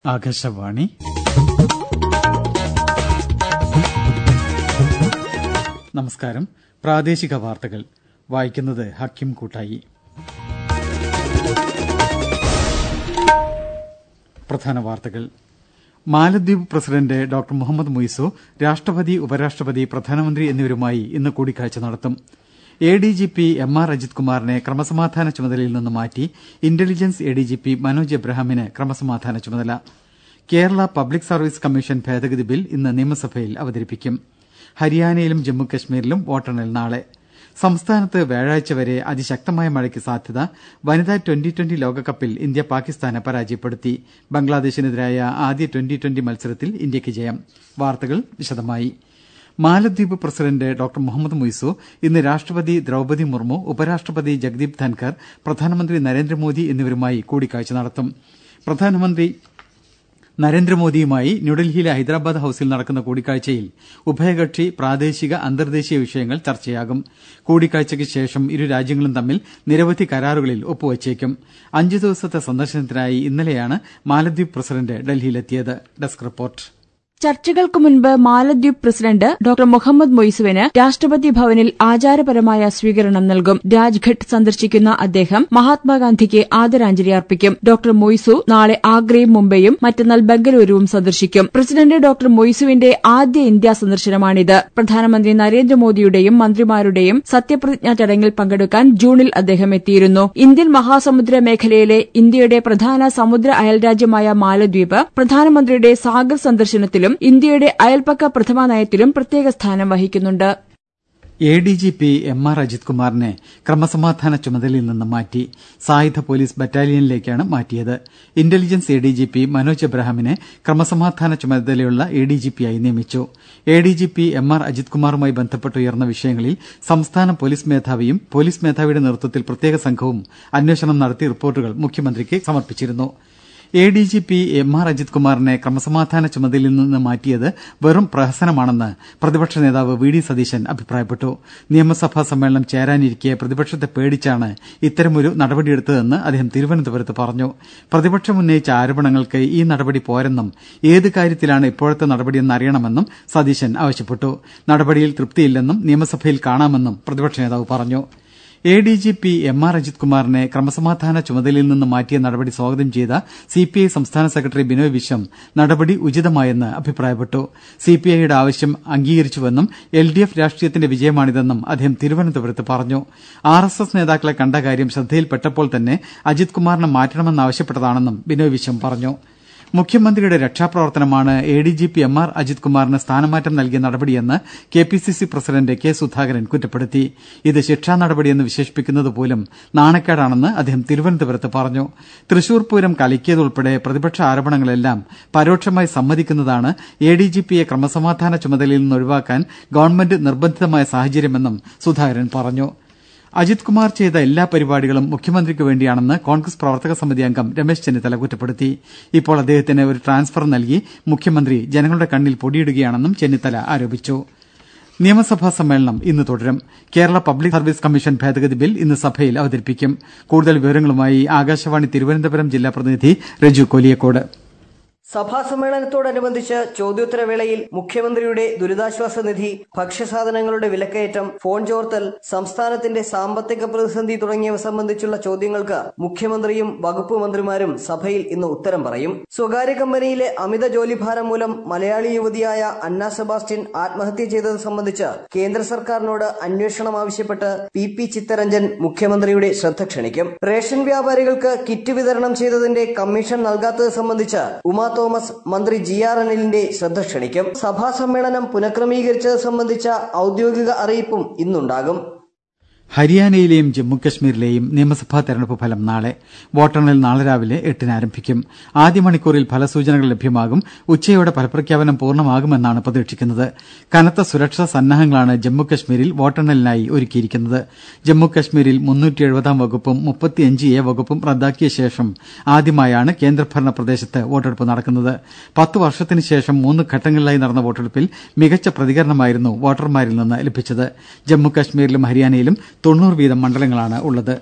ആകാശവാണി നമസ്കാരം പ്രാദേശിക വാർത്തകൾ വായിക്കുന്നത് ഹക്കിം കൂട്ടായി പ്രധാന വാർത്തകൾ മാലദ്വീപ് പ്രസിഡന്റ് ഡോക്ടർ മുഹമ്മദ് മുയിസു രാഷ്ട്രപതി ഉപരാഷ്ട്രപതി പ്രധാനമന്ത്രി എന്നിവരുമായി ഇന്ന് കൂടിക്കാഴ്ച നടത്തും A D G P M R Ajith കുമാറിനെ ക്രമസമാധാന ചുമതലയിൽ നിന്ന് മാറ്റി intelligence A D G P Manoj എബ്രഹാമിന് ക്രമസമാധാന ചുമതല കേരള പബ്ലിക് സർവീസ് കമ്മീഷൻ ഭേദഗതി ബിൽ ഇന്ന് നിയമസഭയിൽ അവതരിപ്പിക്കും ഹരിയാനയിലും ജമ്മുകശ്മീരിലും വോട്ടെണ്ണൽ നാളെ സംസ്ഥാനത്ത് വ്യാഴാഴ്ച വരെ അതിശക്തമായ മഴയ്ക്ക് സാധ്യത വനിതാ ട്വന്റി ട്വന്റി ലോകകപ്പിൽ ഇന്ത്യ പാകിസ്ഥാനെ പരാജയപ്പെടുത്തി ബംഗ്ലാദേശിനെതിരായ ആദ്യ ട്വന്റി ട്വന്റി മത്സരത്തിൽ ഇന്ത്യക്ക് ജയം വാർത്തകൾ വിശദമായി മാലദ്വീപ് പ്രസിഡന്റ് ഡോക്ടർ മുഹമ്മദ് മുയിസു ഇന്ന് രാഷ്ട്രപതി ദ്രൌപതി മുർമു ഉപരാഷ്ട്രപതി ജഗ്ദീപ് ധൻഖർ പ്രധാനമന്ത്രി നരേന്ദ്രമോദി എന്നിവരുമായി കൂടിക്കാഴ്ച നടത്തും പ്രധാനമന്ത്രി നരേന്ദ്രമോദിയുമായി ന്യൂഡൽഹിയിലെ ഹൈദരാബാദ് ഹൌസിൽ നടക്കുന്ന കൂടിക്കാഴ്ചയിൽ ഉഭയകക്ഷി പ്രാദേശിക അന്തർദേശീയ വിഷയങ്ങൾ ചർച്ചയാകും കൂടിക്കാഴ്ചയ്ക്ക് ശേഷം ഇരു രാജ്യങ്ങളും തമ്മിൽ നിരവധി കരാറുകളിൽ ഒപ്പുവച്ചേക്കും അഞ്ചു ദിവസത്തെ സന്ദർശനത്തിനായി ഇന്നലെയാണ് മാലദ്വീപ് പ്രസിഡന്റ് ഡൽഹിയിലെത്തിയത് ഡെസ്ക് റിപ്പോർട്ട് ചർച്ചകൾക്ക് മുൻപ് മാലദ്വീപ് പ്രസിഡന്റ് ഡോക്ടർ മുഹമ്മദ് മൊയ്സുവിന് രാഷ്ട്രപതി ഭവനിൽ ആചാരപരമായ സ്വീകരണം നൽകും രാജ്ഘട്ട് സന്ദർശിക്കുന്ന അദ്ദേഹം മഹാത്മാഗാന്ധിക്ക് ആദരാഞ്ജലി അർപ്പിക്കും ഡോക്ടർ മൊയ്സു നാളെ ആഗ്രയും മുംബൈയും മറ്റന്നാൾ ബംഗലൂരുവും സന്ദർശിക്കും പ്രസിഡന്റ് ഡോക്ടർ മൊയ്സുവിന്റെ ആദ്യ ഇന്ത്യാ സന്ദർശനമാണിത് പ്രധാനമന്ത്രി നരേന്ദ്രമോദിയുടെയും മന്ത്രിമാരുടെയും സത്യപ്രതിജ്ഞാ ചടങ്ങിൽ പങ്കെടുക്കാൻ ജൂണിൽ അദ്ദേഹം എത്തിയിരുന്നു ഇന്ത്യൻ മഹാസമുദ്ര മേഖലയിലെ ഇന്ത്യയുടെ പ്രധാന സമുദ്ര അയൽരാജ്യമായ മാലദ്വീപ് പ്രധാനമന്ത്രിയുടെ സാഗർ സന്ദർശനത്തിലും ഇന്ത്യയുടെ അയൽപക്ക പ്രഥമ നയത്തിലും പ്രത്യേക സ്ഥാനം വഹിക്കുന്നുണ്ട് A D G P M R Ajith കുമാറിനെ ക്രമസമാധാന ചുമതലയിൽ നിന്ന് മാറ്റി സായുധ പോലീസ് ബറ്റാലിയനിലേക്കാണ് മാറ്റിയത് intelligence A D G P Manoj എബ്രഹാമിനെ ക്രമസമാധാന ചുമതലയുള്ള എ ഡി ജി പിയായി നിയമിച്ചു A D G P M R Ajith കുമാറുമായി ബന്ധപ്പെട്ടുയർന്ന വിഷയങ്ങളിൽ സംസ്ഥാന പോലീസ് മേധാവിയും പോലീസ് മേധാവിയുടെ നേതൃത്വത്തിൽ പ്രത്യേക സംഘവും അന്വേഷണം നടത്തി റിപ്പോർട്ടുകൾ മുഖ്യമന്ത്രിക്ക് സമർപ്പിച്ചിരുന്നു A D G P M R Ajith കുമാറിനെ ക്രമസമാധാന ചുമതലയിൽ നിന്ന് മാറ്റിയത് വെറും പ്രഹസനമാണെന്ന് പ്രതിപക്ഷ നേതാവ് വി ഡി സതീശൻ അഭിപ്രായപ്പെട്ടു നിയമസഭാ സമ്മേളനം ചേരാനിരിക്കെ പ്രതിപക്ഷത്തെ പേടിച്ചാണ് ഇത്തരമൊരു നടപടിയെടുത്തതെന്ന് അദ്ദേഹം തിരുവനന്തപുരത്ത് പറഞ്ഞു പ്രതിപക്ഷം ഉന്നയിച്ച ആരോപണങ്ങൾക്ക് ഈ നടപടി പോരെന്നും ഏത് കാര്യത്തിലാണ് ഇപ്പോഴത്തെ നടപടിയെന്ന് അറിയണമെന്നും സതീശൻ ആവശ്യപ്പെട്ടു നടപടിയിൽ തൃപ്തിയില്ലെന്നും നിയമസഭയിൽ കാണാമെന്നും പ്രതിപക്ഷ നേതാവ് പറഞ്ഞു A D G P M R Ajith കുമാറിനെ ക്രമസമാധാന ചുമതലയിൽ നിന്ന് മാറ്റിയ നടപടി സ്വാഗതം ചെയ്ത സി പി ഐ സംസ്ഥാന സെക്രട്ടറി ബിനോയ് വിശ്വം നടപടി ഉചിതമായെന്ന് അഭിപ്രായപ്പെട്ടു സി പി ഐയുടെ ആവശ്യം അംഗീകരിച്ചുവെന്നും എൽ ഡി എഫ് രാഷ്ട്രീയത്തിന്റെ വിജയമാണിതെന്നും അദ്ദേഹം തിരുവനന്തപുരത്ത് പറഞ്ഞു ആർ എസ് എസ് നേതാക്കളെ കണ്ട കാര്യം ശ്രദ്ധയിൽപ്പെട്ടപ്പോൾ തന്നെ അജിത് കുമാറിനെ മാറ്റണമെന്നാവശ്യപ്പെട്ടതാണെന്നും ബിനോയ് വിശ്വം പറഞ്ഞു മുഖ്യമന്ത്രിയുടെ രക്ഷാപ്രവർത്തനമാണ് A D G P M R Ajith കുമാറിന് സ്ഥാനമാറ്റം നൽകിയ നടപടിയെന്ന് K P C C president K Sudhakaran കുറ്റപ്പെടുത്തി ഇത് ശിക്ഷാ നടപടിയെന്ന് വിശേഷിപ്പിക്കുന്നത് പോലും നാണക്കേടാണെന്ന് അദ്ദേഹം തിരുവനന്തപുരത്ത് പറഞ്ഞു തൃശൂർ പൂരം കലക്കിയതുൾപ്പെടെ പ്രതിപക്ഷ ആരോപണങ്ങളെല്ലാം പരോക്ഷമായി സമ്മതിക്കുന്നതാണ് എ ഡി ജി പിയെ ക്രമസമാധാന ചുമതലയിൽ നിന്ന് ഒഴിവാക്കാൻ ഗവൺമെന്റ് നിർബന്ധിതമായ സാഹചര്യമെന്നും സുധാകരൻ പറഞ്ഞു അജിത് കുമാർ ചെയ്ത എല്ലാ പരിപാടികളും മുഖ്യമന്ത്രിക്ക് വേണ്ടിയാണെന്ന് കോൺഗ്രസ് പ്രവർത്തക സമിതി അംഗം രമേശ് ചെന്നിത്തല കുറ്റപ്പെടുത്തി ഇപ്പോൾ അദ്ദേഹത്തിന് ഒരു ട്രാൻസ്ഫർ നൽകി മുഖ്യമന്ത്രി ജനങ്ങളുടെ കണ്ണിൽ പൊടിയിടുകയാണെന്നും ചെന്നിത്തല ആരോപിച്ചു നിയമസഭാ സമ്മേളനം ഇന്ന് തുടരും കേരള പബ്ലിക് സർവീസ് കമ്മീഷൻ ഭേദഗതി ബിൽ ഇന്ന് സഭയിൽ അവതരിപ്പിക്കും കൂടുതൽ വിവരങ്ങളുമായി ആകാശവാണി തിരുവനന്തപുരം ജില്ലാ പ്രതിനിധി രജു കൊലിയക്കോട് സഭാ സമ്മേളനത്തോടനുബന്ധിച്ച് ചോദ്യോത്തരവേളയിൽ മുഖ്യമന്ത്രിയുടെ ദുരിതാശ്വാസ നിധി ഭക്ഷ്യസാധനങ്ങളുടെ വിലക്കയറ്റം ഫോൺ ചോർത്തൽ സംസ്ഥാനത്തിന്റെ സാമ്പത്തിക പ്രതിസന്ധി തുടങ്ങിയവ സംബന്ധിച്ചുള്ള ചോദ്യങ്ങൾക്ക് മുഖ്യമന്ത്രിയും വകുപ്പ് മന്ത്രിമാരും സഭയിൽ ഇന്ന് ഉത്തരം പറയും സ്വകാര്യ കമ്പനിയിലെ അമിത ജോലിഭാരം മൂലം മലയാളി യുവതിയായ അന്ന സെബാസ്റ്റ്യൻ ആത്മഹത്യ ചെയ്തത് സംബന്ധിച്ച് കേന്ദ്ര സർക്കാരിനോട് അന്വേഷണം ആവശ്യപ്പെട്ട് പി പി ചിത്തരഞ്ജൻ മുഖ്യമന്ത്രിയുടെ ശ്രദ്ധ ക്ഷണിക്കും റേഷൻ വ്യാപാരികൾക്ക് കിറ്റ് വിതരണം ചെയ്തതിന്റെ കമ്മീഷൻ നൽകാത്തത് സംബന്ധിച്ച് ഉമാ തോമസ് മന്ത്രി ജി ആർ അനിലിന്റെ ശ്രദ്ധ ക്ഷണിക്കും സഭാ സമ്മേളനം പുനഃക്രമീകരിച്ചത് സംബന്ധിച്ച ഔദ്യോഗിക അറിയിപ്പും ഇന്നുണ്ടാകും ഹരിയാനയിലെയും ജമ്മുകശ്മീരിലെയും നിയമസഭാ തെരഞ്ഞെടുപ്പ് ഫലം നാളെ വോട്ടെണ്ണൽ നാളെ രാവിലെ എട്ടിന് ആരംഭിക്കും ആദ്യ മണിക്കൂറിൽ ഫലസൂചനകൾ ലഭ്യമാകും ഉച്ചയോടെ ഫലപ്രഖ്യാപനം പൂർണ്ണമാകുമെന്നാണ് പ്രതീക്ഷിക്കുന്നത് കനത്ത സുരക്ഷാ സന്നാഹങ്ങളാണ് ജമ്മുകശ്മീരിൽ വോട്ടെണ്ണലിനായി ഒരുക്കിയിരിക്കുന്നത് ജമ്മുകശ്മീരിൽ മുന്നൂറ്റി എഴുപതാം വകുപ്പും മുപ്പത്തിയഞ്ച് എ വകുപ്പും റദ്ദാക്കിയ ശേഷം ആദ്യമായാണ് കേന്ദ്രഭരണ പ്രദേശത്ത് വോട്ടെടുപ്പ് നടക്കുന്നത് പത്ത് വർഷത്തിന് ശേഷം മൂന്ന് ഘട്ടങ്ങളിലായി നടന്ന വോട്ടെടുപ്പിൽ മികച്ച പ്രതികരണമായിരുന്നു വോട്ടർമാരിൽ നിന്ന് ലഭിച്ചത് ജമ്മുകശ്മീരിലും ഹരിയാനയിലും തൊണ്ണൂറ് വീതം മണ്ഡലങ്ങളാണ് ഉള്ളത്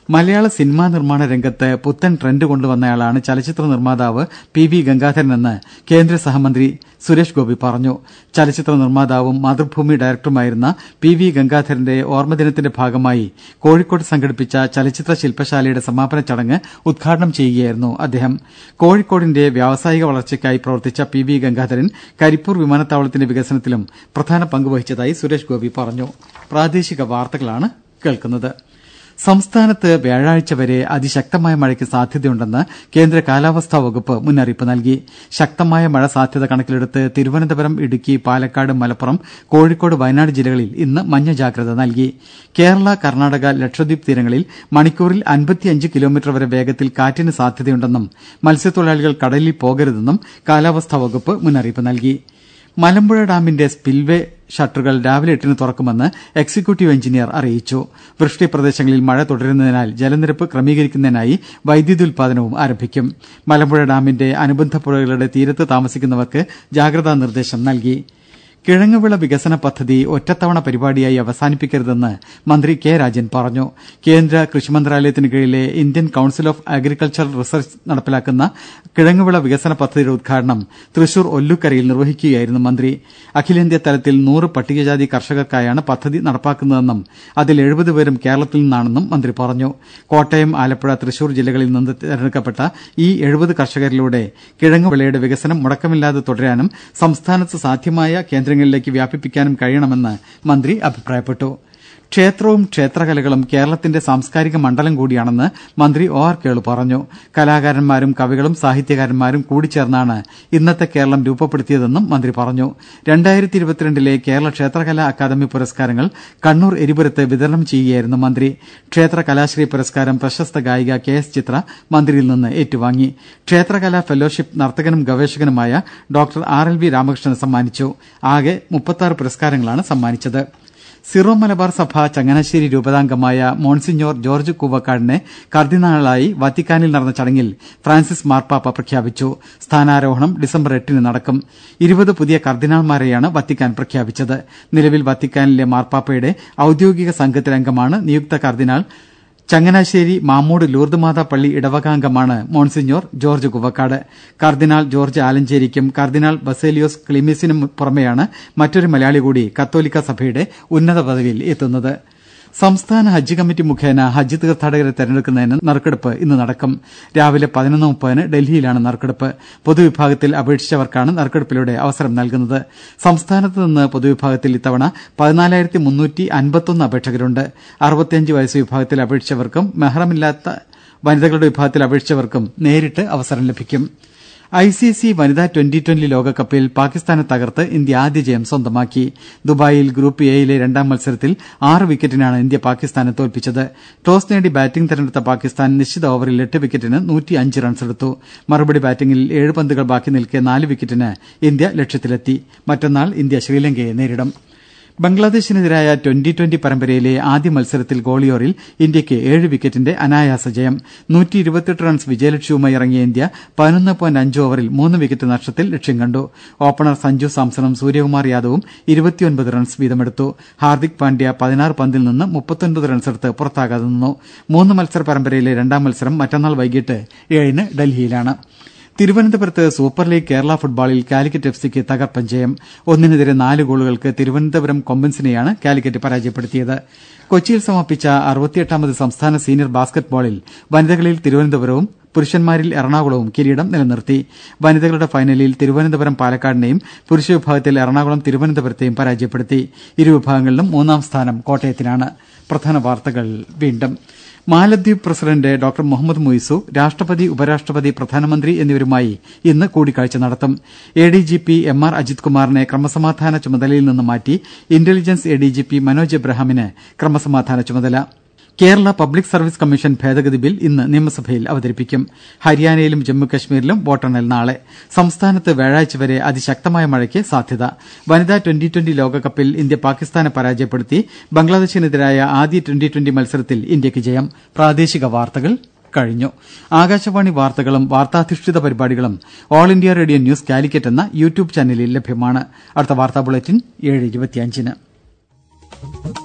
മലയാള സിനിമാ നിർമ്മാണ രംഗത്ത് പുത്തൻ ട്രെൻഡ് കൊണ്ടുവന്നയാളാണ് ചലച്ചിത്ര നിർമ്മാതാവ് പി വി ഗംഗാധരനെന്ന് കേന്ദ്ര സഹമന്ത്രി സുരേഷ് ഗോപി പറഞ്ഞു ചലച്ചിത്ര നിർമ്മാതാവും മാതൃഭൂമി ഡയറക്ടറുമായിരുന്ന പി വി ഗംഗാധരന്റെ ഓർമ്മദിനത്തിന്റെ ഭാഗമായി കോഴിക്കോട് സംഘടിപ്പിച്ച ചലച്ചിത്ര ശില്പശാലയുടെ സമാപന ചടങ്ങ് ഉദ്ഘാടനം ചെയ്യുകയായിരുന്നു അദ്ദേഹം കോഴിക്കോടിന്റെ വ്യാവസായിക വളർച്ചയ്ക്കായി പ്രവർത്തിച്ച പി വി ഗംഗാധരൻ കരിപ്പൂർ വിമാനത്താവളത്തിന്റെ വികസനത്തിലും പ്രധാന പങ്കുവഹിച്ചതായി സുരേഷ് ഗോപി പറഞ്ഞു പ്രാദേശിക വാർത്തകളാണ് കേൾക്കുന്നത് സംസ്ഥാനത്ത് വ്യാഴാഴ്ച വരെ അതിശക്തമായ മഴയ്ക്ക് സാധ്യതയുണ്ടെന്ന് കേന്ദ്ര കാലാവസ്ഥാ വകുപ്പ് മുന്നറിയിപ്പ് നൽകി ശക്തമായ മഴ സാധ്യത കണക്കിലെടുത്ത് തിരുവനന്തപുരം ഇടുക്കി പാലക്കാട് മലപ്പുറം കോഴിക്കോട് വയനാട് ജില്ലകളിൽ ഇന്ന് മഞ്ഞ ജാഗ്രത നൽകി കേരള കർണാടക ലക്ഷദ്വീപ് തീരങ്ങളിൽ മണിക്കൂറിൽ അൻപത്തിയഞ്ച് കിലോമീറ്റർ വരെ വേഗത്തിൽ കാറ്റിന് സാധ്യതയുണ്ടെന്നും മത്സ്യത്തൊഴിലാളികൾ കടലിൽ പോകരുതെന്നും കാലാവസ്ഥാ വകുപ്പ് മുന്നറിയിപ്പ് നൽകി മലമ്പുഴ ഡാമിന്റെ സ്പിൽവേ ഷട്ടറുകൾ രാവിലെ എട്ടിന് തുറക്കുമെന്ന് എക്സിക്യൂട്ടീവ് എഞ്ചിനീയർ അറിയിച്ചു വൃഷ്ടി പ്രദേശങ്ങളിൽ മഴ തുടരുന്നതിനാൽ ജലനിരപ്പ് ക്രമീകരിക്കുന്നതിനായി വൈദ്യുതി ഉൽപാദനവും ആരംഭിക്കും മലമ്പുഴ ഡാമിന്റെ അനുബന്ധ പുഴകളുടെ തീരത്ത് താമസിക്കുന്നവർക്ക് ജാഗ്രതാ നിർദ്ദേശം നൽകി കിഴങ്ങുവിള വികസന പദ്ധതി ഒറ്റത്തവണ പരിപാടിയായി അവസാനിപ്പിക്കരുതെന്ന് മന്ത്രി കെ രാജൻ പറഞ്ഞു കേന്ദ്ര കൃഷിമന്ത്രാലയത്തിന് കീഴിലെ Indian council of agricultural research നടപ്പിലാക്കുന്ന കിഴങ്ങുവിള വികസന പദ്ധതിയുടെ ഉദ്ഘാടനം തൃശൂർ ഒല്ലുക്കരയിൽ നിർവഹിക്കുകയായിരുന്നു മന്ത്രി അഖിലേന്ത്യാ തലത്തിൽ നൂറ് പട്ടികജാതി കർഷകർക്കായാണ് പദ്ധതി നടപ്പാക്കുന്നതെന്നും അതിൽ എഴുപത് പേരും കേരളത്തിൽ നിന്നാണെന്നും മന്ത്രി പറഞ്ഞു കോട്ടയം ആലപ്പുഴ തൃശൂർ ജില്ലകളിൽ നിന്ന് തെരഞ്ഞെടുക്കപ്പെട്ട ഈ എഴുപത് കർഷകരിലൂടെ കിഴങ്ങുവിളയുടെ വികസനം മുടക്കമില്ലാതെ തുടരാനും സംസ്ഥാനത്ത് സാധ്യമായ കേന്ദ്ര കേന്ദ്രങ്ങളിലേക്ക് വ്യാപിപ്പിക്കാനും കഴിയണമെന്ന് മന്ത്രി അഭിപ്രായപ്പെട്ടു ക്ഷേത്രവും ക്ഷേത്രകലകളും കേരളത്തിന്റെ സാംസ്കാരിക മണ്ഡലം കൂടിയാണെന്ന് മന്ത്രി ഒ ആർ കേളു പറഞ്ഞു കലാകാരന്മാരും കവികളും സാഹിത്യകാരന്മാരും കൂടിച്ചേർന്നാണ് ഇന്നത്തെ കേരളം രൂപപ്പെടുത്തിയതെന്നും മന്ത്രി പറഞ്ഞു രണ്ടായിരത്തി ഇരുപത്തിരണ്ടിലെ കേരള ക്ഷേത്രകലാ അക്കാദമി പുരസ്കാരങ്ങൾ കണ്ണൂർ എരിപുരത്ത് വിതരണം ചെയ്യുകയായിരുന്നു മന്ത്രി ക്ഷേത്ര കലാശ്രീ പുരസ്കാരം പ്രശസ്ത ഗായിക കെ എസ് ചിത്ര മന്ത്രിയിൽ നിന്ന് ഏറ്റുവാങ്ങി ക്ഷേത്രകലാ ഫെലോഷിപ്പ് നർത്തകനും ഗവേഷകനുമായ ഡോക്ടർ ആർ എൽ വി രാമകൃഷ്ണന് സമ്മാനിച്ചു ആകെ മുപ്പത്തി പുരസ്കാരങ്ങളാണ് സമ്മാനിച്ചത് സിറോ മലബാർ സഭ ചങ്ങനാശ്ശേരി രൂപതാംഗമായ മോൺസിഞ്ഞോർ ജോർജ് കൂവക്കാടിനെ കർദിനാളായി വത്തിക്കാനിൽ നടന്ന ചടങ്ങിൽ ഫ്രാൻസിസ് മാർപ്പാപ്പ പ്രഖ്യാപിച്ചു സ്ഥാനാരോഹണം ഡിസംബർ എട്ടിന് നടക്കും ഇരുപത് പുതിയ കർദിനാൾമാരെയാണ് വത്തിക്കാൻ പ്രഖ്യാപിച്ചത് നിലവിൽ വത്തിക്കാനിലെ മാർപ്പാപ്പയുടെ ഔദ്യോഗിക സംഘത്തിലെ അംഗമാണ് നിയുക്ത കർദിനാൾ ചങ്ങനാശ്ശേരി മാമ്മൂട് ലൂർദ്മാത പള്ളി ഇടവകാംഗമാണ് മോൺസിഞ്ഞോർ ജോർജ് കുവക്കാട് കർദിനാൾ ജോർജ് ആലഞ്ചേരിക്കും കർദിനാൾ ബസേലിയോസ് ക്ലിമീസിനും പുറമെയാണ് മറ്റൊരു മലയാളി കൂടി കത്തോലിക്ക സഭയുടെ ഉന്നത പദവിയിൽ എത്തുന്നത് സംസ്ഥാന ഹജ്ജ് കമ്മിറ്റി മുഖേന ഹജ്ജ് തീർത്ഥാടകരെ തെരഞ്ഞെടുക്കുന്നതിന് നറുക്കെടുപ്പ് ഇന്ന് നടക്കും രാവിലെ പതിനൊന്ന് മുപ്പതിന് ഡൽഹിയിലാണ് നറുക്കെടുപ്പ് പൊതുവിഭാഗത്തിൽ അപേക്ഷിച്ചവർക്കാണ് നറുക്കെടുപ്പിലൂടെ അവസരം നൽകുന്നത് സംസ്ഥാനത്ത് നിന്ന് പൊതുവിഭാഗത്തിൽ ഇത്തവണ പതിനാലായിരത്തി മുന്നൂറ്റി അൻപത്തൊന്ന് അപേക്ഷകരുണ്ട് അറുപത്തിയഞ്ച് വയസ്സ് വിഭാഗത്തിൽ അപേക്ഷിച്ചവർക്കും മെഹ്റമില്ലാത്ത വനിതകളുടെ വിഭാഗത്തിൽ അപേക്ഷിച്ചവർക്കും നേരിട്ട് അവസരം ലഭിക്കും ഐ സി സി വനിതാ ട്വന്റി ട്വന്റി ലോകകപ്പിൽ പാകിസ്ഥാനെ തകർത്ത് ഇന്ത്യ ആദ്യ ജയം സ്വന്തമാക്കി ദുബായിൽ ഗ്രൂപ്പ് എയിലെ രണ്ടാം മത്സരത്തിൽ ആറ് വിക്കറ്റിനാണ് ഇന്ത്യ പാകിസ്ഥാനെ തോൽപ്പിച്ചത് ടോസ് നേടി ബാറ്റിംഗ് തെരഞ്ഞെടുത്ത പാകിസ്ഥാൻ നിശ്ചിത ഓവറിൽ എട്ട് വിക്കറ്റിന് നൂറ്റിയഞ്ച് റൺസെടുത്തു മറുപടി ബാറ്റിംഗിൽ ഏഴ് പന്തുകൾ ബാക്കി നിൽക്കെ നാല് വിക്കറ്റിന് ഇന്ത്യ ലക്ഷ്യത്തിലെത്തി മറ്റന്നാൾ ഇന്ത്യ ശ്രീലങ്കയെ നേരിടും ബംഗ്ലാദേശിനെതിരായ ട്വന്റി ട്വന്റി പരമ്പരയിലെ ആദ്യ മത്സരത്തിൽ ഗോളിയോറിൽ ഇന്ത്യക്ക് ഏഴ് വിക്കറ്റിന്റെ അനായാസ ജയം നൂറ്റി ഇരുപത്തിയെട്ട് റൺസ് വിജയലക്ഷ്യവുമായി ഇറങ്ങിയ ഇന്ത്യ പതിനൊന്ന് പോയിന്റ് അഞ്ച് ഓവറിൽ മൂന്ന് വിക്കറ്റ് നഷ്ടത്തിൽ ലക്ഷ്യം കണ്ടു ഓപ്പണർ സഞ്ജു സാംസണും സൂര്യകുമാർ യാദവും ഇരുപത്തിയൊൻപത് റൺസ് വീതമെടുത്തു ഹാർദിക് പാണ്ഡ്യ പതിനാറ് പന്തിൽ നിന്ന് മുപ്പത്തൊൻപത് റൺസെടുത്ത് പുറത്താകാതെ നിന്നു മൂന്ന് മത്സര പരമ്പരയിലെ രണ്ടാം മത്സരം മറ്റന്നാൾ വൈകിട്ട് ഏഴിന് ഡൽഹിയിലാണ് തിരുവനന്തപുരത്ത് സൂപ്പർ ലീഗ് കേരള ഫുട്ബോളിൽ കാലിക്കറ്റ് എഫ് സിക്ക് തകർപ്പൻ ജയം ഒന്നിനെതിരെ നാല് ഗോളുകൾക്ക് തിരുവനന്തപുരം കൊമ്പൻസിനെയാണ് കാലിക്കറ്റ് പരാജയപ്പെടുത്തിയത് കൊച്ചിയിൽ സമാപിച്ച അറുപത്തിയെട്ടാമത് സംസ്ഥാന സീനിയർ ബാസ്ക്കറ്റ്ബോളിൽ വനിതകളിൽ തിരുവനന്തപുരവും പുരുഷന്മാരിൽ എറണാകുളവും കിരീടം നിലനിർത്തി വനിതകളുടെ ഫൈനലിൽ തിരുവനന്തപുരം പാലക്കാടിനെയും പുരുഷ വിഭാഗത്തിൽ എറണാകുളം തിരുവനന്തപുരത്തെയും പരാജയപ്പെടുത്തി ഇരുവിഭാഗങ്ങളിലും മൂന്നാം സ്ഥാനം കോട്ടയത്തിനാണ് പ്രധാന വാർത്തകൾ വീണ്ടും മാലദ്വീപ് പ്രസിഡന്റ് ഡോക്ടർ മുഹമ്മദ് മുയിസു രാഷ്ട്രപതി ഉപരാഷ്ട്രപതി പ്രധാനമന്ത്രി എന്നിവരുമായി ഇന്ന് കൂടിക്കാഴ്ച നടത്തും A D G P M R Ajith കുമാറിനെ ക്രമസമാധാന ചുമതലയിൽ നിന്ന് മാറ്റി intelligence A D G P Manoj എബ്രഹാമിന് ക്രമസമാധാന ചുമതല കേരള പബ്ലിക് സർവീസ് കമ്മീഷൻ ഭേദഗതി ബിൽ ഇന്ന് നിയമസഭയിൽ അവതരിപ്പിക്കും ഹരിയാനയിലും ജമ്മുകശ്മീരിലും വോട്ടെണ്ണൽ നാളെ സംസ്ഥാനത്ത് വ്യാഴാഴ്ച വരെ അതിശക്തമായ മഴയ്ക്ക് സാധ്യത വനിതാ ട്വന്റി ട്വന്റി ലോകകപ്പിൽ ഇന്ത്യ പാകിസ്ഥാനെ പരാജയപ്പെടുത്തി ബംഗ്ലാദേശിനെതിരായ ആദ്യ ട്വന്റി ട്വന്റി മത്സരത്തിൽ ഇന്ത്യക്ക് ജയം പ്രാദേശിക വാർത്തകൾ കഴിഞ്ഞു ആകാശവാണി വാർത്തകളും വാർത്താധിഷ്ഠിത പരിപാടികളും all India radio news Calicut എന്ന യൂട്യൂബ് ചാനലിൽ ലഭ്യമാണ് അടുത്ത വാർത്താ ബുള്ളറ്റിൻ ഏഴ് ഇരുപത്തിയഞ്ചിന്